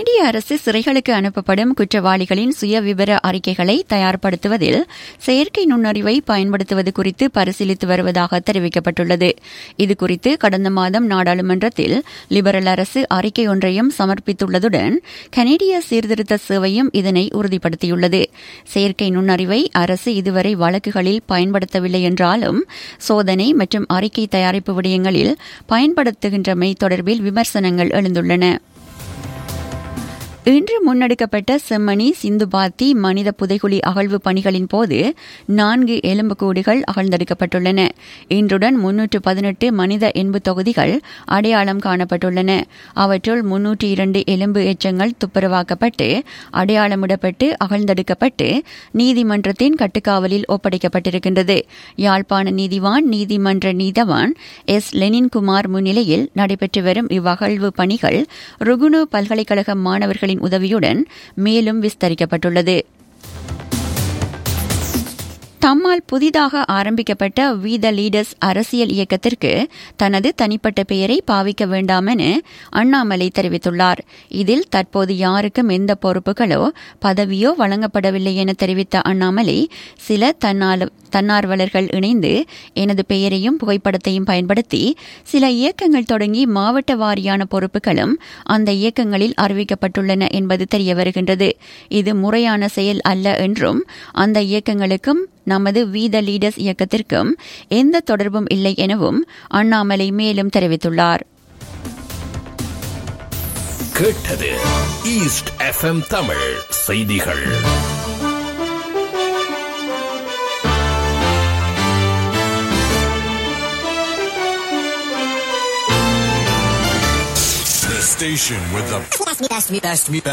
கனேடிய அரசு சிறைகளுக்கு அனுப்பப்படும் குற்றவாளிகளின் சுயவிவர அறிக்கைகளை தயார்படுத்துவதில் செயற்கை நுண்ணறிவை பயன்படுத்துவது குறித்து பரிசீலித்து வருவதாக தெரிவிக்கப்பட்டுள்ளது இதுகுறித்து கடந்த மாதம் நாடாளுமன்றத்தில் லிபரல் அரசு அறிக்கை ஒன்றையும் சமர்ப்பித்துள்ளதுடன் கனேடிய சீர்திருத்த சேவையும் இதனை உறுதிப்படுத்தியுள்ளது செயற்கை நுண்ணறிவை அரசு இதுவரை வழக்குகளில் பயன்படுத்தவில்லை என்றாலும் சோதனை மற்றும் அறிக்கை தயாரிப்பு விடயங்களில் பயன்படுத்துகின்றமை தொடர்பில் விமர்சனங்கள் எழுந்துள்ளன இன்று முன்னெடுக்கப்பட்ட செம்மணி சிந்துபாத்தி மனித புதைகுழி அகழ்வு பணிகளின் போது நான்கு எலும்புக்கூடுகள் அகழ்ந்தெடுக்கப்பட்டுள்ளன இன்றுடன் முன்னூற்று பதினெட்டு மனித எண்பு தொகுதிகள் அடையாளம் காணப்பட்டுள்ளன அவற்றுள் முன்னூற்றி இரண்டு எலும்பு எச்சங்கள் துப்புரவாக்கப்பட்டு அடையாளமிடப்பட்டு அகழ்ந்தெடுக்கப்பட்டு நீதிமன்றத்தின் கட்டுக்காவலில் ஒப்படைக்கப்பட்டிருக்கின்றது யாழ்ப்பாண நீதிவான் நீதிமன்ற நீதவான் எஸ் லெனின்குமார் முன்னிலையில் நடைபெற்று வரும் இவ்வகழ்வு பணிகள் ருகுணு பல்கலைக்கழக மாணவர்களின் உதவியுடன் மேலும் விஸ்தரிக்கப்பட்டுள்ளது தம்மால் புதிதாக ஆரம்பிக்கப்பட்ட வி த லீடர்ஸ் அரசியல் இயக்கத்திற்கு தனது தனிப்பட்ட பெயரை பாவிக்க வேண்டாம் என அண்ணாமலை தெரிவித்துள்ளார் இதில் தற்போது யாருக்கும் எந்த பொறுப்புகளோ பதவியோ வழங்கப்படவில்லை என தெரிவித்த அண்ணாமலை சில தன்னார்வலர்கள் இணைந்து எனது பெயரையும் புகைப்படத்தையும் பயன்படுத்தி சில இயக்கங்கள் தொடங்கி மாவட்ட வாரியான பொறுப்புகளும் அந்த இயக்கங்களில் அறிவிக்கப்பட்டுள்ளன என்பது தெரிய வருகின்றது இது முறையான செயல் அல்ல என்றும் அந்த இயக்கங்களுக்கும் நமது வி த லீடர்ஸ் இயக்கத்திற்கும் எந்த தொடர்பும் இல்லை எனவும் அண்ணாமலை மேலும் தெரிவித்துள்ளார் கேட்டது ஈஸ்ட் எஃப்எம் தமிழ் செய்திகள் The station with the best, best, best, best,